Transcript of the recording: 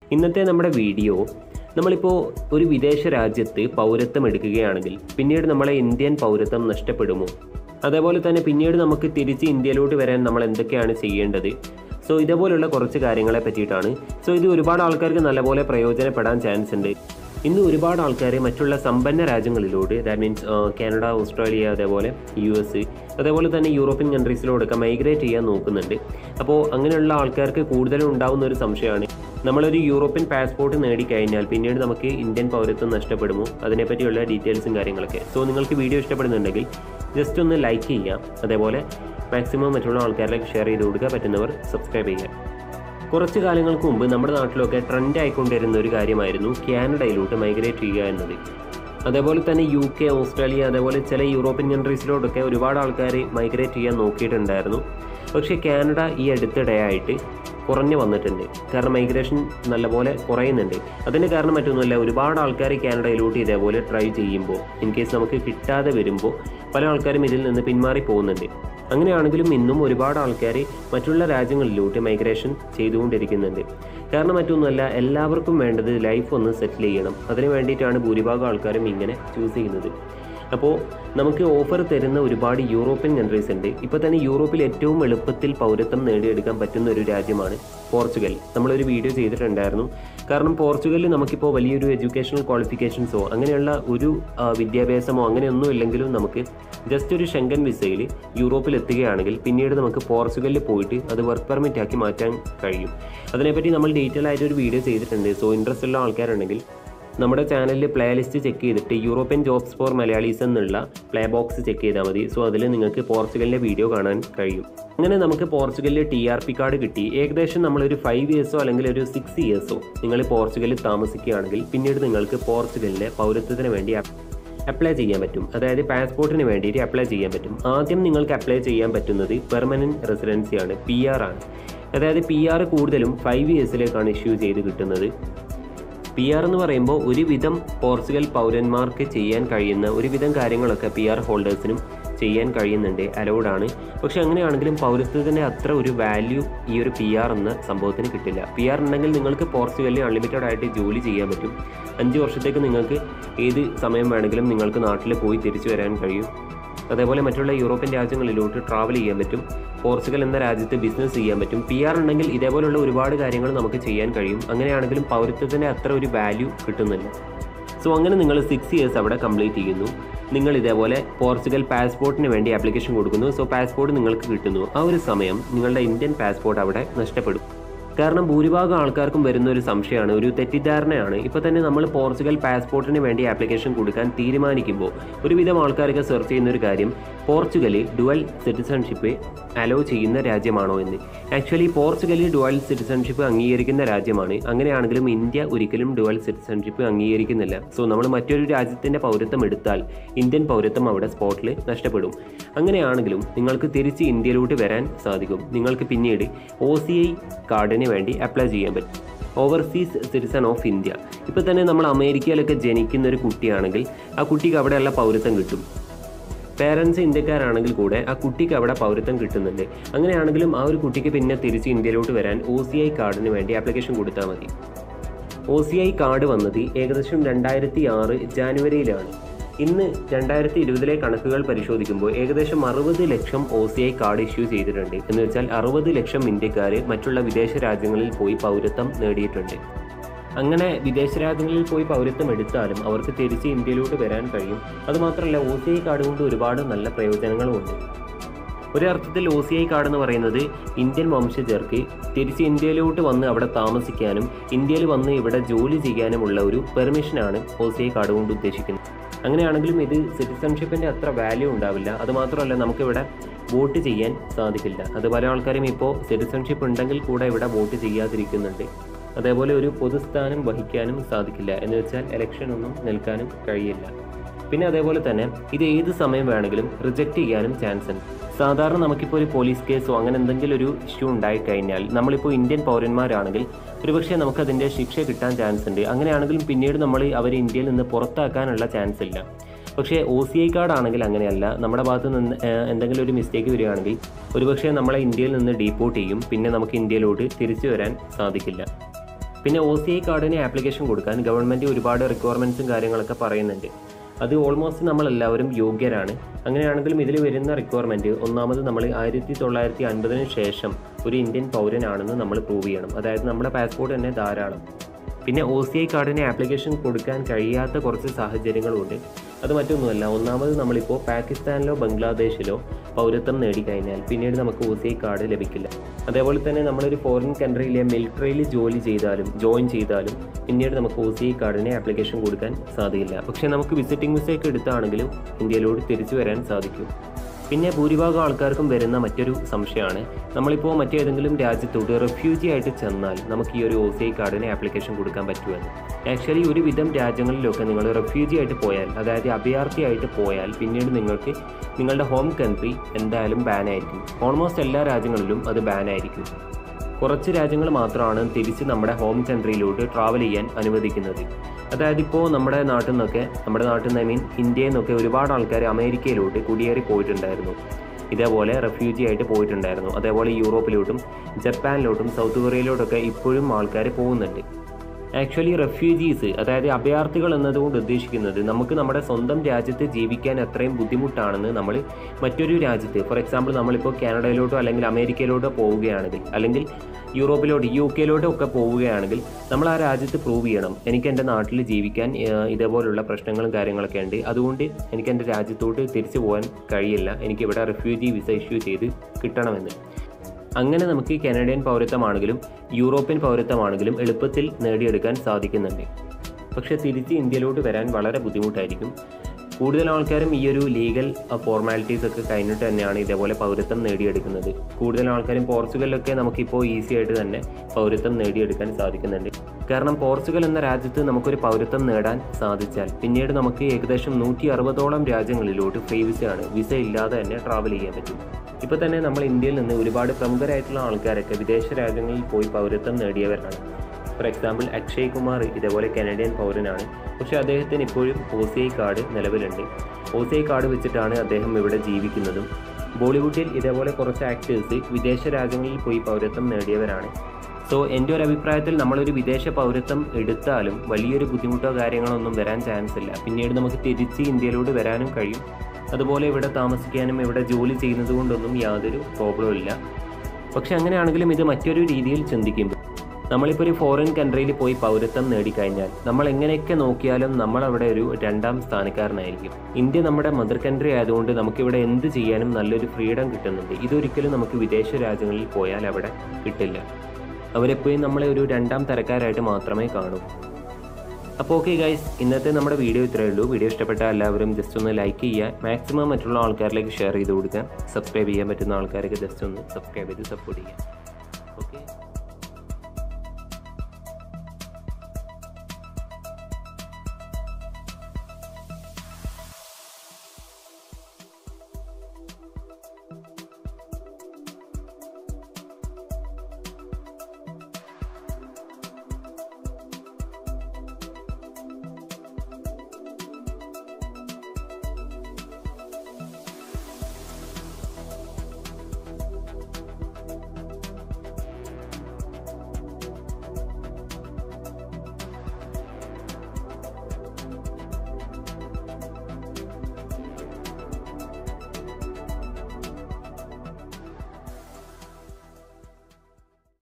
ഇന്നത്തെ നമ്മുടെ വീഡിയോ നമ്മളിപ്പോൾ ഒരു വിദേശ രാജ്യത്ത് പൗരത്വം എടുക്കുകയാണെങ്കിൽ പിന്നീട് നമ്മളെ ഇന്ത്യൻ പൗരത്വം നഷ്ടപ്പെടുമോ അതേപോലെ തന്നെ പിന്നീട് നമുക്ക് തിരിച്ച് ഇന്ത്യയിലോട്ട് വരാൻ നമ്മൾ എന്തൊക്കെയാണ് ചെയ്യേണ്ടത് സോ ഇതേപോലുള്ള കുറച്ച് കാര്യങ്ങളെ പറ്റിയിട്ടാണ് സോ ഇത് ഒരുപാട് ആൾക്കാർക്ക് നല്ലപോലെ പ്രയോജനപ്പെടാൻ ചാൻസ് ഉണ്ട് ഇന്ന് ഒരുപാട് ആൾക്കാർ മറ്റുള്ള സമ്പന്ന രാജ്യങ്ങളിലോട്ട് ദാറ്റ് മീൻസ് കാനഡ ഓസ്ട്രേലിയ അതേപോലെ യു എസ് അതേപോലെ തന്നെ യൂറോപ്യൻ കൺട്രീസിലോടൊക്കെ മൈഗ്രേറ്റ് ചെയ്യാൻ നോക്കുന്നുണ്ട് അപ്പോൾ അങ്ങനെയുള്ള ആൾക്കാർക്ക് കൂടുതലും ഉണ്ടാവുന്ന ഒരു സംശയമാണ് നമ്മളൊരു യൂറോപ്യൻ പാസ്പോർട്ട് നേടിക്കഴിഞ്ഞാൽ പിന്നീട് നമുക്ക് ഇന്ത്യൻ പൗരത്വം നഷ്ടപ്പെടുമോ അതിനെപ്പറ്റിയുള്ള ഡീറ്റെയിൽസും കാര്യങ്ങളൊക്കെ സോ നിങ്ങൾക്ക് വീഡിയോ ഇഷ്ടപ്പെടുന്നുണ്ടെങ്കിൽ ജസ്റ്റ് ഒന്ന് ലൈക്ക് ചെയ്യാം അതേപോലെ മാക്സിമം മറ്റുള്ള ആൾക്കാരിലേക്ക് ഷെയർ ചെയ്ത് കൊടുക്കുക പറ്റുന്നവർ സബ്സ്ക്രൈബ് ചെയ്യുക കുറച്ച് കാലങ്ങൾക്ക് മുമ്പ് നമ്മുടെ നാട്ടിലൊക്കെ ട്രെൻഡ് ആയിക്കൊണ്ടിരുന്ന ഒരു കാര്യമായിരുന്നു കാനഡയിലോട്ട് മൈഗ്രേറ്റ് ചെയ്യുക എന്നത് അതേപോലെ തന്നെ യു കെ ഓസ്ട്രേലിയ അതേപോലെ ചില യൂറോപ്യൻ കൺട്രീസിലോട്ടൊക്കെ ഒരുപാട് ആൾക്കാർ മൈഗ്രേറ്റ് ചെയ്യാൻ നോക്കിയിട്ടുണ്ടായിരുന്നു പക്ഷേ കാനഡ ഈ അടുത്തിടെയായിട്ട് കുറഞ്ഞു വന്നിട്ടുണ്ട് കാരണം മൈഗ്രേഷൻ നല്ലപോലെ കുറയുന്നുണ്ട് അതിന് കാരണം മറ്റൊന്നുമല്ല ഒരുപാട് ആൾക്കാർ കാനഡയിലോട്ട് ഇതേപോലെ ട്രൈ ചെയ്യുമ്പോൾ ഇൻ കേസ് നമുക്ക് കിട്ടാതെ വരുമ്പോൾ പല ആൾക്കാരും ഇതിൽ നിന്ന് പിന്മാറി പോകുന്നുണ്ട് അങ്ങനെയാണെങ്കിലും ഇന്നും ഒരുപാട് ആൾക്കാർ മറ്റുള്ള രാജ്യങ്ങളിലോട്ട് മൈഗ്രേഷൻ ചെയ്തുകൊണ്ടിരിക്കുന്നുണ്ട് കാരണം മറ്റൊന്നുമല്ല എല്ലാവർക്കും വേണ്ടത് ലൈഫ് ഒന്ന് സെറ്റിൽ ചെയ്യണം അതിന് വേണ്ടിയിട്ടാണ് ഭൂരിഭാഗം ആൾക്കാരും ഇങ്ങനെ ചൂസ് ചെയ്യുന്നത് അപ്പോൾ നമുക്ക് ഓഫർ തരുന്ന ഒരുപാട് യൂറോപ്യൻ കൺട്രീസ് ഉണ്ട് ഇപ്പോൾ തന്നെ യൂറോപ്പിൽ ഏറ്റവും എളുപ്പത്തിൽ പൗരത്വം നേടിയെടുക്കാൻ പറ്റുന്ന ഒരു രാജ്യമാണ് പോർച്ചുഗൽ നമ്മളൊരു വീഡിയോ ചെയ്തിട്ടുണ്ടായിരുന്നു കാരണം പോർച്ചുഗലിൽ നമുക്കിപ്പോൾ വലിയൊരു എഡ്യൂക്കേഷണൽ ക്വാളിഫിക്കേഷൻസോ അങ്ങനെയുള്ള ഒരു ആ, വിദ്യാഭ്യാസമോ അങ്ങനെയൊന്നും ഇല്ലെങ്കിലും നമുക്ക് ജസ്റ്റ് ഒരു ഷെങ്കൻ വിസയിൽ യൂറോപ്പിൽ എത്തുകയാണെങ്കിൽ പിന്നീട് നമുക്ക് പോർച്ചുഗലിൽ പോയിട്ട് അത് വർക്ക് പെർമിറ്റ് ആക്കി മാറ്റാൻ കഴിയും അതിനെപ്പറ്റി നമ്മൾ ഡീറ്റെയിൽ ആയിട്ട് ഒരു വീഡിയോ ചെയ്തിട്ടുണ്ട് സോ ഇൻട്രസ്റ്റ് ഉള്ള ആൾക്കാരുണ്ടെങ്കിൽ നമ്മുടെ ചാനലിൽ പ്ലേ ലിസ്റ്റ് ചെക്ക് ചെയ്തിട്ട് യൂറോപ്യൻ ജോബ്സ് ഫോർ മലയാളീസ് എന്നുള്ള പ്ലേ ബോക്സ് ചെക്ക് ചെയ്താൽ മതി സോ അതിൽ നിങ്ങൾക്ക് പോർച്ചുഗലിൻ്റെ വീഡിയോ കാണാൻ കഴിയും അങ്ങനെ നമുക്ക് പോർച്ചുഗലിൽ ടി ആർ പി കാർഡ് കിട്ടി ഏകദേശം നമ്മളൊരു ഫൈവ് ഇയേഴ്സോ അല്ലെങ്കിൽ ഒരു സിക്സ് ഇയേഴ്സോ നിങ്ങൾ പോർച്ചുഗലിൽ താമസിക്കുകയാണെങ്കിൽ പിന്നീട് നിങ്ങൾക്ക് പോർച്ചുഗലിലെ പൗരത്വത്തിന് വേണ്ടി അപ്ലൈ ചെയ്യാൻ പറ്റും അതായത് പാസ്പോർട്ടിന് വേണ്ടിയിട്ട് അപ്ലൈ ചെയ്യാൻ പറ്റും ആദ്യം നിങ്ങൾക്ക് അപ്ലൈ ചെയ്യാൻ പറ്റുന്നത് പെർമനൻറ്റ് റെസിഡൻസിയാണ് പി ആർ ആണ് അതായത് പി ആർ കൂടുതലും ഫൈവ് ഇയേഴ്സിലേക്കാണ് ഇഷ്യൂ ചെയ്ത് കിട്ടുന്നത് പി ആർ എന്ന് പറയുമ്പോൾ ഒരുവിധം പോർച്ചുഗൽ പൗരന്മാർക്ക് ചെയ്യാൻ കഴിയുന്ന ഒരുവിധം കാര്യങ്ങളൊക്കെ പി ആർ ഹോൾഡേഴ്സിനും ചെയ്യാൻ കഴിയുന്നുണ്ട് അലൗഡ് ആണ് പക്ഷെ അങ്ങനെയാണെങ്കിലും പൗരത്വത്തിൻ്റെ അത്ര ഒരു വാല്യൂ ഈ ഒരു പി ആർ എന്ന സംഭവത്തിന് കിട്ടില്ല പി ആർ ഉണ്ടെങ്കിൽ നിങ്ങൾക്ക് പോർച്ചുഗലിൽ അൺലിമിറ്റഡ് ആയിട്ട് ജോലി ചെയ്യാൻ പറ്റും അഞ്ച് വർഷത്തേക്ക് നിങ്ങൾക്ക് ഏത് സമയം വേണമെങ്കിലും നിങ്ങൾക്ക് നാട്ടിൽ പോയി തിരിച്ചു വരാൻ കഴിയും അതേപോലെ മറ്റുള്ള യൂറോപ്യൻ രാജ്യങ്ങളിലോട്ട് ട്രാവൽ ചെയ്യാൻ പറ്റും പോർച്ചുഗൽ എന്ന രാജ്യത്ത് ബിസിനസ് ചെയ്യാൻ പറ്റും പി ആർ ഉണ്ടെങ്കിൽ ഇതേപോലുള്ള ഒരുപാട് കാര്യങ്ങൾ നമുക്ക് ചെയ്യാൻ കഴിയും അങ്ങനെയാണെങ്കിലും പൗരത്വത്തിൻ്റെ അത്ര ഒരു വാല്യൂ കിട്ടുന്നില്ല സോ അങ്ങനെ നിങ്ങൾ സിക്സ് ഇയേഴ്സ് അവിടെ കംപ്ലീറ്റ് ചെയ്യുന്നു നിങ്ങൾ ഇതേപോലെ പോർച്ചുഗൽ പാസ്പോർട്ടിന് വേണ്ടി ആപ്ലിക്കേഷൻ കൊടുക്കുന്നു സോ പാസ്പോർട്ട് നിങ്ങൾക്ക് കിട്ടുന്നു ആ ഒരു സമയം നിങ്ങളുടെ ഇന്ത്യൻ പാസ്പോർട്ട് അവിടെ നഷ്ടപ്പെടും കാരണം ഭൂരിഭാഗം ആൾക്കാർക്കും വരുന്ന ഒരു സംശയമാണ് ഒരു തെറ്റിദ്ധാരണയാണ് ഇപ്പോൾ തന്നെ നമ്മൾ പോർച്ചുഗൽ പാസ്പോർട്ടിന് വേണ്ടി ആപ്ലിക്കേഷൻ കൊടുക്കാൻ തീരുമാനിക്കുമ്പോൾ ഒരുവിധം ആൾക്കാരൊക്കെ സെർച്ച് ചെയ്യുന്ന ഒരു കാര്യം പോർച്ചുഗലിൽ ഡുവൽ സിറ്റിസൺഷിപ്പ് അലോ ചെയ്യുന്ന രാജ്യമാണോ എന്ന് ആക്ച്വലി പോർച്ചുഗലിൽ ഡുവൽ സിറ്റിസൺഷിപ്പ് അംഗീകരിക്കുന്ന രാജ്യമാണ് അങ്ങനെയാണെങ്കിലും ഇന്ത്യ ഒരിക്കലും ഡുവൽ സിറ്റിസൺഷിപ്പ് അംഗീകരിക്കുന്നില്ല സോ നമ്മൾ മറ്റൊരു രാജ്യത്തിൻ്റെ പൗരത്വം എടുത്താൽ ഇന്ത്യൻ പൗരത്വം അവിടെ സ്പോട്ടിൽ നഷ്ടപ്പെടും അങ്ങനെയാണെങ്കിലും നിങ്ങൾക്ക് തിരിച്ച് ഇന്ത്യയിലോട്ട് വരാൻ സാധിക്കും നിങ്ങൾക്ക് പിന്നീട് ഒ സി ഐ കാർഡിന് വേണ്ടി അപ്ലൈ ചെയ്യാൻ പറ്റും ഓവർസീസ് സിറ്റിസൺ ഓഫ് ഇന്ത്യ ഇപ്പോൾ തന്നെ നമ്മൾ അമേരിക്കയിലൊക്കെ ജനിക്കുന്ന ഒരു കുട്ടിയാണെങ്കിൽ ആ കുട്ടിക്ക് അവിടെയുള്ള പൗരത്വം കിട്ടും പേരൻസ് ഇന്ത്യക്കാരാണെങ്കിൽ കൂടെ ആ കുട്ടിക്ക് അവിടെ പൗരത്വം കിട്ടുന്നുണ്ട് അങ്ങനെയാണെങ്കിലും ആ ഒരു കുട്ടിക്ക് പിന്നെ തിരിച്ച് ഇന്ത്യയിലോട്ട് വരാൻ ഒ സി ഐ കാർഡിന് വേണ്ടി ആപ്ലിക്കേഷൻ കൊടുത്താൽ മതി ഒ സി ഐ കാർഡ് വന്നത് ഏകദേശം രണ്ടായിരത്തി ആറ് ജാനുവരിയിലാണ് ഇന്ന് രണ്ടായിരത്തി ഇരുപതിലെ കണക്കുകൾ പരിശോധിക്കുമ്പോൾ ഏകദേശം അറുപത് ലക്ഷം O C I card issue ചെയ്തിട്ടുണ്ട് എന്ന് വെച്ചാൽ അറുപത് ലക്ഷം ഇന്ത്യക്കാർ മറ്റുള്ള വിദേശ രാജ്യങ്ങളിൽ പോയി പൗരത്വം നേടിയിട്ടുണ്ട് അങ്ങനെ വിദേശ രാജ്യങ്ങളിൽ പോയി പൗരത്വം എടുത്താലും അവർക്ക് തിരിച്ച് ഇന്ത്യയിലോട്ട് വരാൻ കഴിയും അതുമാത്രമല്ല ഒ സി ഐ കാർഡ് കൊണ്ട് ഒരുപാട് നല്ല പ്രയോജനങ്ങളുമുണ്ട് ഒരർത്ഥത്തിൽ ഒ സി ഐ കാർഡ് എന്ന് പറയുന്നത് ഇന്ത്യൻ വംശജർക്ക് തിരിച്ച് ഇന്ത്യയിലോട്ട് വന്ന് അവിടെ താമസിക്കാനും ഇന്ത്യയിൽ വന്ന് ഇവിടെ ജോലി ചെയ്യാനുമുള്ള ഒരു പെർമിഷനാണ് ഒ സി ഐ കാർഡ് കൊണ്ട് ഉദ്ദേശിക്കുന്നത് അങ്ങനെയാണെങ്കിലും ഇത് സിറ്റിസൺഷിപ്പിൻ്റെ അത്ര വാല്യൂ ഉണ്ടാവില്ല അതുമാത്രമല്ല നമുക്കിവിടെ വോട്ട് ചെയ്യാൻ സാധിക്കില്ല അത് പല ആൾക്കാരും ഇപ്പോൾ സിറ്റിസൺഷിപ്പ് ഉണ്ടെങ്കിൽ കൂടെ ഇവിടെ വോട്ട് ചെയ്യാതിരിക്കുന്നുണ്ട് അതേപോലെ ഒരു പൊതുസ്ഥാനം വഹിക്കാനും സാധിക്കില്ല എന്ന് വെച്ചാൽ ഇലക്ഷൻ ഒന്നും നിൽക്കാനും കഴിയില്ല പിന്നെ അതേപോലെ തന്നെ ഇത് ഏത് സമയം വേണമെങ്കിലും റിജക്റ്റ് ചെയ്യാനും ചാൻസ് ഉണ്ട് സാധാരണ നമുക്കിപ്പോൾ ഒരു പോലീസ് കേസോ അങ്ങനെ എന്തെങ്കിലും ഒരു ഇഷ്യൂ ഉണ്ടായിക്കഴിഞ്ഞാൽ നമ്മളിപ്പോൾ ഇന്ത്യൻ പൗരന്മാരാണെങ്കിൽ ഒരുപക്ഷെ നമുക്കതിൻ്റെ ശിക്ഷ കിട്ടാൻ ചാൻസ് ഉണ്ട് അങ്ങനെയാണെങ്കിലും പിന്നീട് നമ്മൾ അവർ ഇന്ത്യയിൽ നിന്ന് പുറത്താക്കാനുള്ള ചാൻസ് ഇല്ല പക്ഷേ ഒ സി ഐ കാർഡ് ആണെങ്കിൽ അങ്ങനെയല്ല നമ്മുടെ ഭാഗത്ത് നിന്ന് ഏഹ്, എന്തെങ്കിലും ഒരു മിസ്റ്റേക്ക് വരികയാണെങ്കിൽ ഒരുപക്ഷെ നമ്മളെ ഇന്ത്യയിൽ നിന്ന് ഡീപ്പോർട്ട് ചെയ്യും പിന്നെ നമുക്ക് ഇന്ത്യയിലോട്ട് തിരിച്ചു വരാൻ സാധിക്കില്ല പിന്നെ ഒ സി ഐ കാർഡിന് ആപ്ലിക്കേഷൻ കൊടുക്കാൻ ഗവൺമെൻറ് ഒരുപാട് റിക്വയർമെൻറ്റ്സും കാര്യങ്ങളൊക്കെ പറയുന്നുണ്ട് അത് ഓൾമോസ്റ്റ് നമ്മളെല്ലാവരും യോഗ്യരാണ് അങ്ങനെയാണെങ്കിലും ഇതിൽ വരുന്ന റിക്വയർമെൻറ്റ് ഒന്നാമത് നമ്മൾ ആയിരത്തി തൊള്ളായിരത്തി അൻപതിന് ശേഷം ഒരു ഇന്ത്യൻ പൗരനാണെന്ന് നമ്മൾ പ്രൂവ് ചെയ്യണം അതായത് നമ്മുടെ പാസ്പോർട്ട് തന്നെ ധാരാളം പിന്നെ ഒ സി ഐ കാർഡിന് ആപ്ലിക്കേഷൻ കൊടുക്കാൻ കഴിയാത്ത കുറച്ച് സാഹചര്യങ്ങളുണ്ട് അത് മറ്റൊന്നുമല്ല ഒന്നാമത് നമ്മളിപ്പോൾ പാകിസ്ഥാനിലോ ബംഗ്ലാദേശിലോ പൗരത്വം നേടിക്കഴിഞ്ഞാൽ പിന്നീട് നമുക്ക് ഒ സി ഐ കാർഡ് ലഭിക്കില്ല അതേപോലെ തന്നെ നമ്മളൊരു ഫോറിൻ കൺട്രിയിലെ മിലിറ്ററിയിൽ ജോലി ചെയ്താലും ജോയിൻ ചെയ്താലും പിന്നീട് നമുക്ക് ഒ സി ഐ കാർഡിന് ആപ്ലിക്കേഷൻ കൊടുക്കാൻ സാധിക്കില്ല പക്ഷേ നമുക്ക് വിസിറ്റിംഗ് വിസയൊക്കെ എടുത്താണെങ്കിലും ഇന്ത്യയിലോട്ട് തിരിച്ചു വരാൻ സാധിക്കും പിന്നെ ഭൂരിഭാഗം ആൾക്കാർക്കും വരുന്ന മറ്റൊരു സംശയമാണ് നമ്മളിപ്പോൾ മറ്റേതെങ്കിലും രാജ്യത്തോട്ട് റെഫ്യൂജി ആയിട്ട് ചെന്നാൽ നമുക്ക് ഈ ഒരു ഒ സി ഐ കാർഡിന് ആപ്ലിക്കേഷൻ കൊടുക്കാൻ പറ്റുമെന്ന് ആക്ച്വലി ഒരുവിധം രാജ്യങ്ങളിലൊക്കെ നിങ്ങൾ റെഫ്യൂജി ആയിട്ട് പോയാൽ അതായത് അഭയാർത്ഥിയായിട്ട് പോയാൽ പിന്നീട് നിങ്ങൾക്ക് നിങ്ങളുടെ ഹോം കൺട്രി എന്തായാലും ബാൻ ആയിരിക്കും ഓൾമോസ്റ്റ് എല്ലാ രാജ്യങ്ങളിലും അത് ബാൻ ആയിരിക്കും കുറച്ച് രാജ്യങ്ങൾ മാത്രമാണ് തിരിച്ച് നമ്മുടെ ഹോം കൺട്രിയിലോട്ട് ട്രാവൽ ചെയ്യാൻ അനുവദിക്കുന്നത് അതായത് ഇപ്പോൾ നമ്മുടെ നാട്ടിൽ നിന്നൊക്കെ നമ്മുടെ നാട്ടിൽ നിന്ന് ഐ മീൻ ഇന്ത്യയിൽ നിന്നൊക്കെ ഒരുപാട് ആൾക്കാർ അമേരിക്കയിലോട്ട് കുടിയേറി പോയിട്ടുണ്ടായിരുന്നു ഇതേപോലെ റെഫ്യൂജി ആയിട്ട് പോയിട്ടുണ്ടായിരുന്നു അതേപോലെ യൂറോപ്പിലോട്ടും ജപ്പാനിലോട്ടും സൗത്ത് കൊറിയയിലോട്ടൊക്കെ ഇപ്പോഴും ആൾക്കാർ പോകുന്നുണ്ട് ആക്ച്വലി റെഫ്യൂജീസ് അതായത് അഭയാർത്ഥികൾ എന്നതുകൊണ്ട് ഉദ്ദേശിക്കുന്നത് നമുക്ക് നമ്മുടെ സ്വന്തം രാജ്യത്ത് ജീവിക്കാൻ അത്രയും ബുദ്ധിമുട്ടാണെന്ന് നമ്മൾ മറ്റൊരു രാജ്യത്ത് ഫോർ എക്സാമ്പിൾ നമ്മളിപ്പോൾ കാനഡയിലോട്ടോ അല്ലെങ്കിൽ അമേരിക്കയിലോട്ടോ പോവുകയാണെങ്കിൽ അല്ലെങ്കിൽ യൂറോപ്പിലോട്ട് യു കെയിലോട്ടോ ഒക്കെ പോവുകയാണെങ്കിൽ നമ്മൾ ആ രാജ്യത്ത് പ്രൂവ് ചെയ്യണം എനിക്ക് എൻ്റെ നാട്ടിൽ ജീവിക്കാൻ ഏഹ്, ഇതേപോലുള്ള പ്രശ്നങ്ങളും കാര്യങ്ങളൊക്കെ ഉണ്ട് അതുകൊണ്ട് എനിക്ക് എൻ്റെ രാജ്യത്തോട്ട് തിരിച്ചു പോകാൻ കഴിയില്ല എനിക്ക് ഇവിടെ റെഫ്യൂജി വിസ ഇഷ്യൂ ചെയ്ത് കിട്ടണമെന്ന് അങ്ങനെ നമുക്ക് കനഡിയൻ പൗരത്വമാണെങ്കിലും യൂറോപ്യൻ പൗരത്വമാണെങ്കിലും എളുപ്പത്തിൽ നേടിയെടുക്കാൻ സാധിക്കുന്നുണ്ട് പക്ഷേ തിരിച്ച് ഇന്ത്യയിലോട്ട് വരാൻ വളരെ ബുദ്ധിമുട്ടായിരിക്കും കൂടുതൽ ആൾക്കാരും ഈ ഒരു ലീഗൽ ഫോർമാലിറ്റീസ് ഒക്കെ കഴിഞ്ഞിട്ട് തന്നെയാണ് ഇതേപോലെ പൗരത്വം നേടിയെടുക്കുന്നത് കൂടുതൽ ആൾക്കാരും പോർച്ചുഗലിലൊക്കെ നമുക്കിപ്പോൾ ഈസി ആയിട്ട് തന്നെ പൗരത്വം നേടിയെടുക്കാൻ സാധിക്കുന്നുണ്ട് കാരണം പോർച്ചുഗൽ എന്ന രാജ്യത്ത് നമുക്കൊരു പൗരത്വം നേടാൻ സാധിച്ചാൽ പിന്നീട് നമുക്ക് ഏകദേശം നൂറ്റി അറുപതോളം രാജ്യങ്ങളിലോട്ട് ഫ്രീ വിസയാണ് വിസ ഇല്ലാതെ തന്നെ ട്രാവൽ ചെയ്യാൻ പറ്റും ഇപ്പോൾ തന്നെ നമ്മൾ ഇന്ത്യയിൽ നിന്ന് ഒരുപാട് പ്രമുഖരായിട്ടുള്ള ആൾക്കാരൊക്കെ വിദേശ രാജ്യങ്ങളിൽ പോയി പൗരത്വം നേടിയവരാണ് ഫോർ എക്സാമ്പിൾ അക്ഷയ് കുമാർ ഇതേപോലെ കനഡിയൻ പൗരനാണ് പക്ഷേ അദ്ദേഹത്തിന് ഇപ്പോഴും ഒ സി ഐ കാർഡ് നിലവിലുണ്ട് ഒ സി ഐ കാർഡ് വെച്ചിട്ടാണ് അദ്ദേഹം ഇവിടെ ജീവിക്കുന്നതും ബോളിവുഡിൽ ഇതേപോലെ കുറച്ച് ആക്ടേഴ്സ് വിദേശ രാജ്യങ്ങളിൽ പോയി പൗരത്വം നേടിയവരാണ് സോ എൻ്റെ ഒരു അഭിപ്രായത്തിൽ നമ്മളൊരു വിദേശ പൗരത്വം എടുത്താലും വലിയൊരു ബുദ്ധിമുട്ടോ കാര്യങ്ങളോ ഒന്നും വരാൻ ചാൻസ് ഇല്ല പിന്നീട് നമുക്ക് തിരിച്ച് ഇന്ത്യയിലോട്ട് വരാനും കഴിയും അതുപോലെ ഇവിടെ താമസിക്കാനും ഇവിടെ ജോലി ചെയ്യുന്നത് കൊണ്ടൊന്നും യാതൊരു പ്രോബ്ലവും ഇല്ല പക്ഷെ അങ്ങനെയാണെങ്കിലും ഇത് മറ്റൊരു രീതിയിൽ ചിന്തിക്കുമ്പോൾ നമ്മളിപ്പോൾ ഒരു ഫോറിൻ കൺട്രിയിൽ പോയി പൗരത്വം നേടിക്കഴിഞ്ഞാൽ നമ്മൾ എങ്ങനെയൊക്കെ നോക്കിയാലും നമ്മൾ അവിടെ ഒരു രണ്ടാം സ്ഥാനക്കാരനായിരിക്കും ഇന്ത്യ നമ്മുടെ മദർ കൺട്രി ആയതുകൊണ്ട് നമുക്കിവിടെ എന്ത് ചെയ്യാനും നല്ലൊരു ഫ്രീഡം കിട്ടുന്നുണ്ട് ഇതൊരിക്കലും നമുക്ക് വിദേശ രാജ്യങ്ങളിൽ പോയാൽ അവിടെ കിട്ടില്ല അവരെപ്പോഴും നമ്മളെ ഒരു രണ്ടാം തരക്കാരായിട്ട് മാത്രമേ കാണൂ അപ്പോൾ ഓക്കെ ഗൈസ് ഇന്നത്തെ നമ്മുടെ വീഡിയോ ഇത്രയേ ഉള്ളൂ വീഡിയോ ഇഷ്ടപ്പെട്ട എല്ലാവരും ജസ്റ്റ് ഒന്ന് ലൈക്ക് ചെയ്യുക മാക്സിമം മറ്റുള്ള ആൾക്കാരിലേക്ക് ഷെയർ ചെയ്ത് കൊടുക്കുക സബ്സ്ക്രൈബ് ചെയ്യാൻ പറ്റുന്ന ആൾക്കാരൊക്കെ ജസ്റ്റ് ഒന്ന് സബ്സ്ക്രൈബ് ചെയ്ത് സപ്പോർട്ട് ചെയ്യുക